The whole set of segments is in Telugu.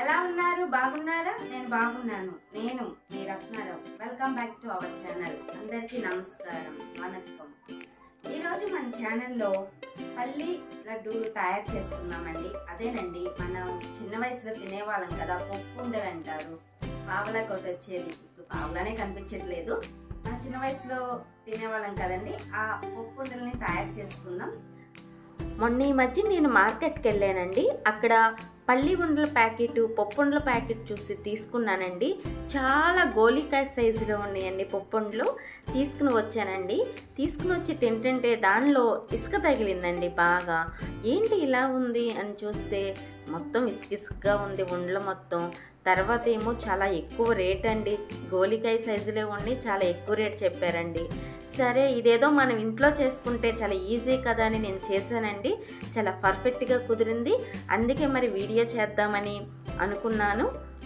ఎలా ఉన్నారు బాగున్నారా నేను బాగున్నాను నేను మీ Ratnarao welcome back to our channel అందరికీ నమస్కారం వనక్కం ఈరోజు మన ఛానల్లో పల్లి లడ్డూలు తయారు చేస్తున్నామండి అదేనండి మనం చిన్న వయసులో తినేవాళ్ళం కదా పప్పు ఉండలు అంటారు పావలా కొట్టి వచ్చేది ఇప్పుడు పావలానే కనిపించట్లేదు మన చిన్న వయసులో తినేవాళ్ళం కదండి ఆ పప్పు ఉండల్ని తయారు చేసుకుందాం మొన్న ఈ మధ్య నేను మార్కెట్కి వెళ్ళానండి అక్కడ పల్లి ఉండల ప్యాకెట్ పప్పుండల ప్యాకెట్ చూసి తీసుకున్నానండి చాలా గోలికాయ సైజులో ఉన్నాయండి పప్పుండలు తీసుకుని వచ్చానండి తీసుకుని వచ్చి తింటుంటే దానిలో ఇసుక తగిలిందండి బాగా ఏంటి ఇలా ఉంది అని చూస్తే మొత్తం ఇసుక ఇసుకగా ఉంది ఉండలు మొత్తం తర్వాత ఏమో చాలా ఎక్కువ రేట్ అండి గోలికాయ సైజులో ఉండి చాలా ఎక్కువ రేట్ చెప్పారండి సరే ఇదేదో మనం ఇంట్లో చేసుకుంటే చాలా ఈజీ కదా అని నేను చేశానండి చాలా పర్ఫెక్ట్గా కుదిరింది అందుకే మరి వీడియో చేద్దామని అనుకున్నాను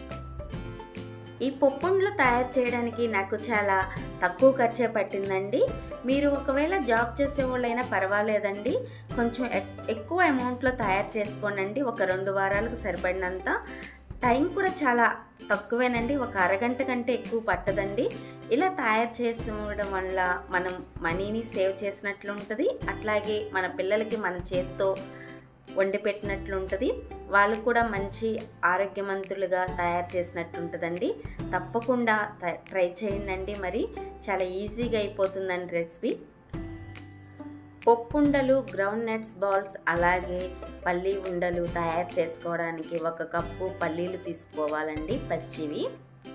ఈ పప్పుండ్లు తయారు చేయడానికి నాకు చాలా తక్కువ ఖర్చే పట్టిందండి మీరు ఒకవేళ జాబ్ చేసే వాళ్ళైనా పర్వాలేదండి కొంచెం ఎక్- ఎక్కువ అమౌంట్లో తయారు చేసుకోండి ఒక రెండు వారాలకు సరిపడినంత టైం కూడా చాలా తక్కువేనండి ఒక అరగంట కంటే ఎక్కువ పట్టదండి ఇలా తయారు చేసుకోవడం వల్ల మనం మనీని సేవ్ చేసినట్లు ఉంటుంది అట్లాగే మన పిల్లలకి మన చేత్తో వండి పెట్టినట్లు ఉంటుంది వాళ్ళు కూడా మంచి ఆరోగ్యవంతులుగా తయారు చేసినట్టు ఉంటుందండి తప్పకుండా త- ట్రై చేయండి మరి చాలా ఈజీగా అయిపోతుందండి రెసిపీ పప్పుండలు గ్రౌండ్ నట్స్ బాల్స్ అలాగే పల్లీ ఉండలు తయారు చేసుకోవడానికి ఒక కప్పు పల్లీలు తీసుకోవాలండి పచ్చివి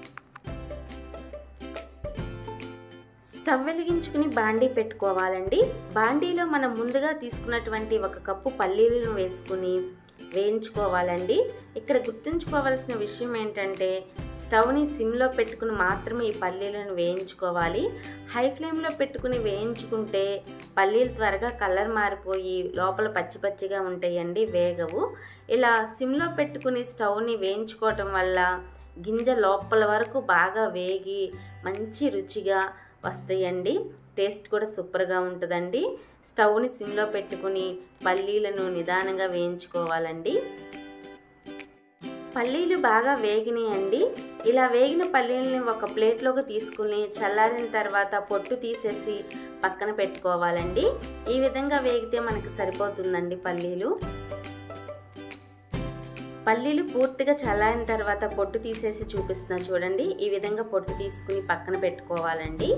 స్టవ్ వెలిగించుకుని బాండీ పెట్టుకోవాలండి బాండీలో మనం ముందుగా తీసుకున్నటువంటి ఒక కప్పు పల్లీలను వేసుకుని వేయించుకోవాలండి ఇక్కడ గుర్తుంచుకోవాల్సిన విషయం ఏంటంటే స్టవ్ని సిమ్లో పెట్టుకుని మాత్రమే ఈ పల్లీలను వేయించుకోవాలి హై ఫ్లేమ్లో పెట్టుకుని వేయించుకుంటే పల్లీలు త్వరగా కలర్ మారిపోయి లోపల పచ్చి పచ్చిగా ఉంటాయండి వేగవు ఇలా సిమ్లో పెట్టుకుని స్టవ్ని వేయించుకోవటం వల్ల గింజ లోపల వరకు బాగా వేగి మంచి రుచిగా వస్తాయండి టేస్ట్ కూడా సూపర్గా ఉంటుందండి స్టవ్ని సిమ్లో పెట్టుకుని పల్లీలను నిదానంగా వేయించుకోవాలండి పల్లీలు బాగా వేగినాయండి ఇలా వేగిన పల్లీలని ఒక ప్లేట్లోకి తీసుకుని చల్లారిన తర్వాత పొట్టు తీసేసి పక్కన పెట్టుకోవాలండి ఈ విధంగా వేగితే మనకి సరిపోతుందండి పల్లీలు పల్లీలు పూర్తిగా చల్లారిన తర్వాత పొట్టు తీసేసి చూపిస్తున్నా చూడండి ఈ విధంగా పొట్టు తీసుకుని పక్కన పెట్టుకోవాలండి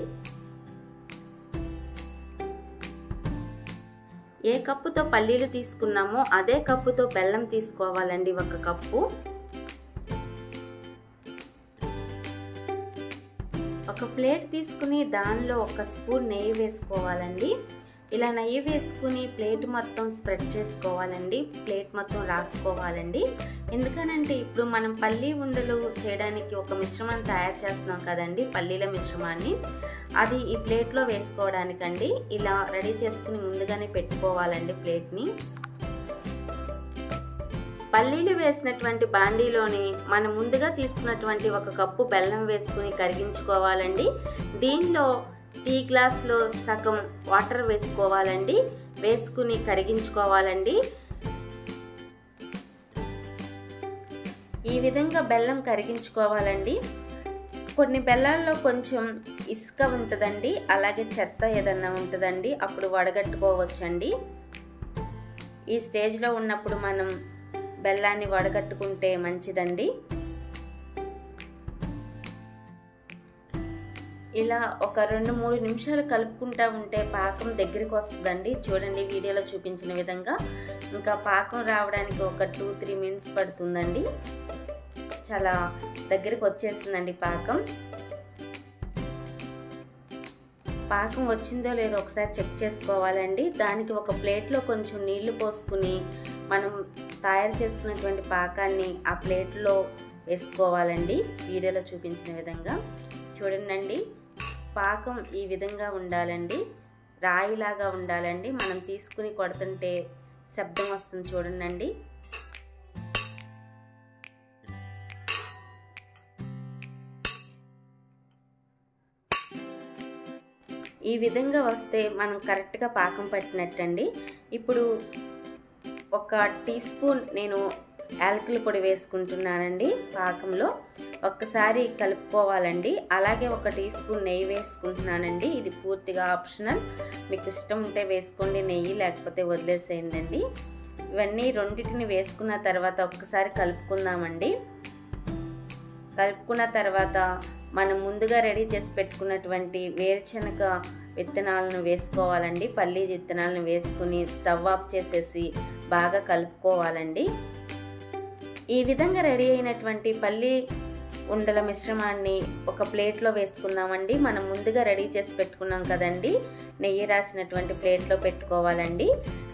ఏ కప్పుతో పల్లీలు తీసుకున్నామో అదే కప్పుతో బెల్లం తీసుకోవాలండి ఒక కప్పు ఒక ప్లేట్ తీసుకుని దానిలో ఒక స్పూన్ నెయ్యి వేసుకోవాలండి ఇలా నెయ్యి వేసుకుని ప్లేట్ మొత్తం స్ప్రెడ్ చేసుకోవాలండి ప్లేట్ మొత్తం రాసుకోవాలండి ఎందుకనంటే ఇప్పుడు మనం పల్లీ ఉండలు చేయడానికి ఒక మిశ్రమాన్ని తయారు చేస్తున్నాం కదండి పల్లీల మిశ్రమాన్ని అది ఈ ప్లేట్లో వేసుకోవడానికండి ఇలా రెడీ చేసుకుని ముందుగానే పెట్టుకోవాలండి ప్లేట్ని పల్లీలు వేసినటువంటి బాండీలోని మనం ముందుగా తీసుకున్నటువంటి ఒక కప్పు బెల్లం వేసుకుని కరిగించుకోవాలండి దీనిలో టీ గ్లాస్లో సగం వాటర్ వేసుకోవాలండి వేసుకుని కరిగించుకోవాలండి ఈ విధంగా బెల్లం కరిగించుకోవాలండి కొన్ని బెల్లాల్లో కొంచెం ఇసుక ఉంటుందండి అలాగే చెత్త ఏదన్నా ఉంటుందండి అప్పుడు వడగట్టుకోవచ్చండి ఈ స్టేజ్లో ఉన్నప్పుడు మనం బెల్లాన్ని వడగట్టుకుంటే మంచిదండి ఇలా ఒక రెండు మూడు నిమిషాలు కలుపుకుంటా ఉంటే పాకం దగ్గరికి వస్తుందండి చూడండి వీడియోలో చూపించిన విధంగా ఇంకా పాకం రావడానికి ఒక టూ త్రీ మినిట్స్ పడుతుందండి చాలా దగ్గరికి వచ్చేస్తుందండి పాకం పాకం వచ్చిందో లేదో ఒకసారి చెక్ చేసుకోవాలండి దానికి ఒక ప్లేట్లో కొంచెం నీళ్లు పోసుకుని మనం తయారు చేస్తున్నటువంటి పాకాన్ని ఆ ప్లేట్లో వేసుకోవాలండి వీడియోలో చూపించిన విధంగా చూడండి పాకం ఈ విధంగా ఉండాలండి రాయిలాగా ఉండాలండి మనం తీసుకుని కొడుతుంటే శబ్దం వస్తుంది చూడండి ఈ విధంగా వస్తే మనం కరెక్ట్గా పాకం పట్టినట్టండి ఇప్పుడు ఒక టీ స్పూన్ నేను యాలకుల పొడి వేసుకుంటున్నానండి పాకంలో ఒక్కసారి కలుపుకోవాలండి అలాగే ఒక టీ స్పూన్ నెయ్యి వేసుకుంటున్నానండి ఇది పూర్తిగా ఆప్షనల్ మీకు ఇష్టం ఉంటే వేసుకోండి నెయ్యి లేకపోతే వదిలేసేయండి అండి ఇవన్నీ రెండింటిని వేసుకున్న తర్వాత ఒక్కసారి కలుపుకుందామండి కలుపుకున్న తర్వాత మనం ముందుగా రెడీ చేసి పెట్టుకున్నటువంటి వేరుశనగ విత్తనాలను వేసుకోవాలండి పల్లీ విత్తనాలను వేసుకుని స్టవ్ ఆఫ్ చేసేసి బాగా కలుపుకోవాలండి ఈ విధంగా రెడీ అయినటువంటి పల్లీ ఉండల మిశ్రమాన్ని ఒక ప్లేట్లో వేసుకుందామండి మనం ముందుగా రెడీ చేసి పెట్టుకున్నాం కదండి నెయ్యి రాసినటువంటి ప్లేట్లో పెట్టుకోవాలండి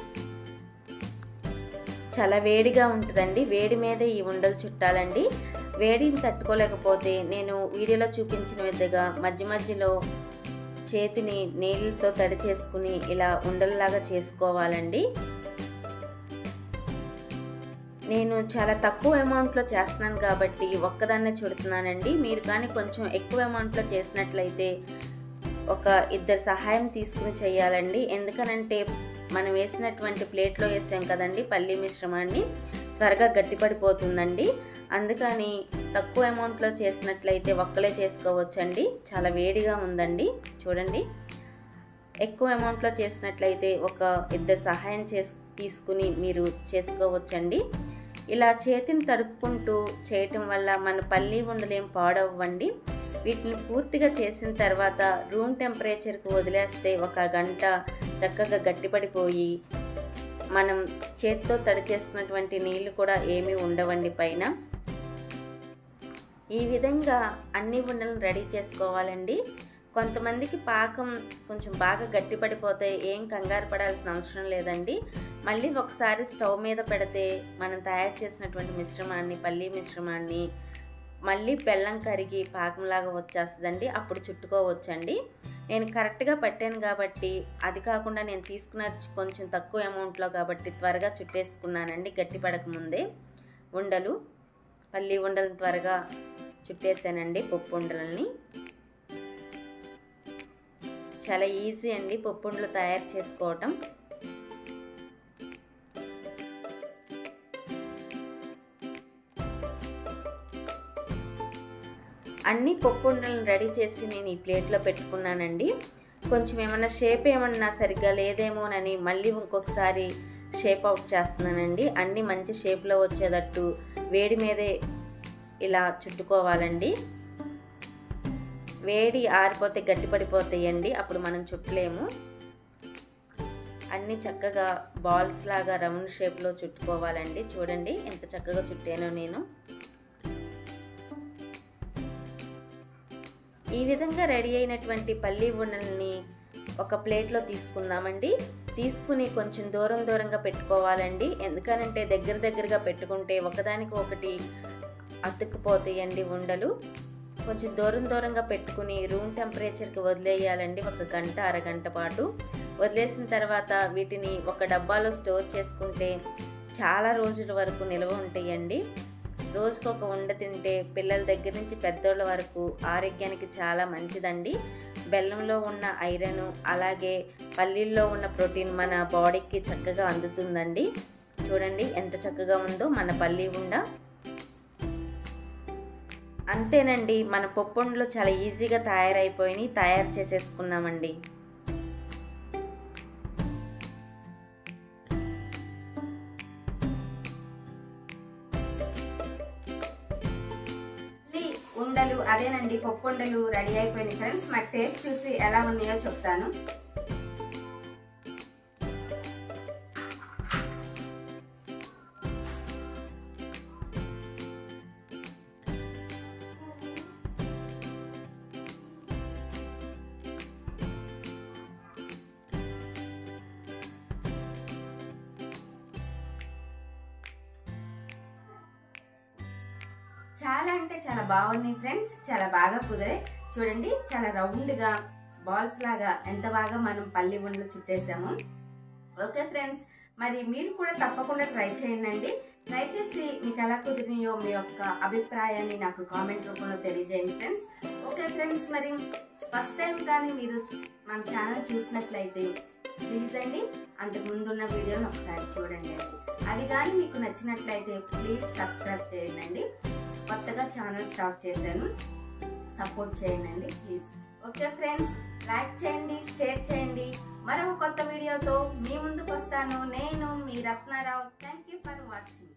చాలా వేడిగా ఉంటుందండి వేడి మీద ఈ ఉండలు చుట్టాలండి వేడిని తట్టుకోలేకపోతే నేను వీడియోలో చూపించిన విధంగా మధ్య మధ్యలో చేతిని నీళ్ళతో తడి చేసుకుని ఇలా ఉండల్లాగా చేసుకోవాలండి నేను చాలా తక్కువ అమౌంట్లో చేస్తున్నాను కాబట్టి ఒక్కదాన్నే చుడుతున్నానండి మీరు కానీ కొంచెం ఎక్కువ అమౌంట్లో చేసినట్లయితే ఒక ఇద్దరు సహాయం తీసుకుని చేయాలండి ఎందుకనంటే మనం వేసినటువంటి ప్లేట్లో వేసాం కదండి పల్లీ మిశ్రమాన్ని త్వరగా గట్టిపడిపోతుందండి అందుకని తక్కువ అమౌంట్లో చేసినట్లయితే ఒక్కలే చేసుకోవచ్చండి చాలా వేడిగా ఉందండి చూడండి ఎక్కువ అమౌంట్లో చేసినట్లయితే ఒక ఇద్దరు సహాయం చేసి తీసుకుని మీరు చేసుకోవచ్చండి ఇలా చేతిని తడుపుకుంటూ చేయటం వల్ల మన పల్లీ ఉండలేం పాడవ్వండి వీటిని పూర్తిగా చేసిన తర్వాత రూమ్ టెంపరేచర్కి వదిలేస్తే ఒక గంట చక్కగా గట్టిపడిపోయి మనం చేతితో తడి చేస్తున్నటువంటి నీళ్లు కూడా ఏమీ ఉండవండి పైన ఈ విధంగా అన్ని ఉండలను రెడీ చేసుకోవాలండి కొంతమందికి పాకం కొంచెం బాగా గట్టిపడిపోతే ఏం కంగారు పడాల్సిన అవసరం లేదండి మళ్ళీ ఒకసారి స్టవ్ మీద పెడితే మనం తయారు చేసినటువంటి మిశ్రమాన్ని పల్లీ మిశ్రమాన్ని మళ్ళీ బెల్లం కరిగి పాకంలాగా వచ్చేస్తుందండి అప్పుడు చుట్టుకోవచ్చండి నేను కరెక్ట్గా పట్టాను కాబట్టి అది కాకుండా నేను తీసుకున్న కొంచెం తక్కువ అమౌంట్లో కాబట్టి త్వరగా చుట్టేసుకున్నానండి గట్టి పడకముందే ఉండలు పల్లి ఉండలు త్వరగా చుట్టేసానండి పప్పు ఉండలని చాలా ఈజీ అండి పప్పు ఉండలు తయారు చేసుకోవటం అన్ని పప్పు ఉండలను రెడీ చేసి నేను ఈ ప్లేట్లో పెట్టుకున్నానండి కొంచెం ఏమన్నా షేప్ ఏమన్నా సరిగ్గా లేదేమోనని మళ్ళీ ఇంకొకసారి షేప్ అవుట్ చేస్తున్నానండి అన్నీ మంచి షేప్లో వచ్చేటట్టు వేడి మీదే ఇలా చుట్టుకోవాలండి వేడి ఆరిపోతే గట్టిపడిపోతాయండి అప్పుడు మనం చుట్టలేము అన్నీ చక్కగా బాల్స్ లాగా రౌండ్ షేప్లో చుట్టుకోవాలండి చూడండి ఎంత చక్కగా చుట్టానో నేను ఈ విధంగా రెడీ అయినటువంటి పల్లీ ఉండల్ని ఒక ప్లేట్లో తీసుకుందామండి తీసుకుని కొంచెం దూరం దూరంగా పెట్టుకోవాలండి ఎందుకనంటే దగ్గర దగ్గరగా పెట్టుకుంటే ఒకదానికి ఒకటి అతుక్కుపోతాయండి ఉండలు కొంచెం దూరం దూరంగా పెట్టుకుని రూమ్ టెంపరేచర్కి వదిలేయాలండి ఒక గంట అరగంట పాటు వదిలేసిన తర్వాత వీటిని ఒక డబ్బాలో స్టోర్ చేసుకుంటే చాలా రోజుల వరకు నిల్వ ఉంటాయండి రోజుకు ఒక ఉండ తింటే పిల్లల దగ్గర నుంచి పెద్దోళ్ళ వరకు ఆరోగ్యానికి చాలా మంచిదండి బెల్లంలో ఉన్న ఐరన్ అలాగే పల్లీల్లో ఉన్న ప్రోటీన్ మన బాడీకి చక్కగా అందుతుందండి చూడండి ఎంత చక్కగా ఉందో మన పల్లీ ఉండ అంతేనండి మన పప్పుండలు చాలా ఈజీగా తయారైపోయినాయి తయారు చేసేసుకున్నామండి ఉండలు అదేనండి పప్పు ఉండలు రెడీ అయిపోయినాయి ఫ్రెండ్స్ మరి టేస్ట్ చూసి ఎలా ఉన్నాయో చెప్తాను చాలా అంటే చాలా బాగున్నాయి ఫ్రెండ్స్ చాలా బాగా కుదిరాయి చూడండి చాలా రౌండ్గా బాల్స్ లాగా ఎంత బాగా మనం పల్లి ఉండలు చుట్టేసాము ఓకే ఫ్రెండ్స్ మరి మీరు కూడా తప్పకుండా ట్రై చేయండి ట్రై చేసి మీకు ఎలా కుదిరినాయో మీ యొక్క అభిప్రాయాన్ని నాకు కామెంట్ రూపంలో తెలియజేయండి ఫ్రెండ్స్ ఓకే ఫ్రెండ్స్ మరి ఫస్ట్ టైం కానీ మీరు మన ఛానల్ చూసినట్లయితే ప్లీజ్ అండి అంతకు ముందున్న వీడియోని ఒకసారి చూడండి అండి అవి కానీ మీకు నచ్చినట్లయితే ప్లీజ్ సబ్స్క్రైబ్ చేయండి కొత్తగా ఛానల్ స్టార్ట్ చేశాను సపోర్ట్ చేయండి ప్లీజ్ ఓకే ఫ్రెండ్స్ లైక్ చేయండి షేర్ చేయండి మరో కొత్త వీడియోతో మీ ముందుకు వస్తాను నేను మీ Ratnarao thank you for watching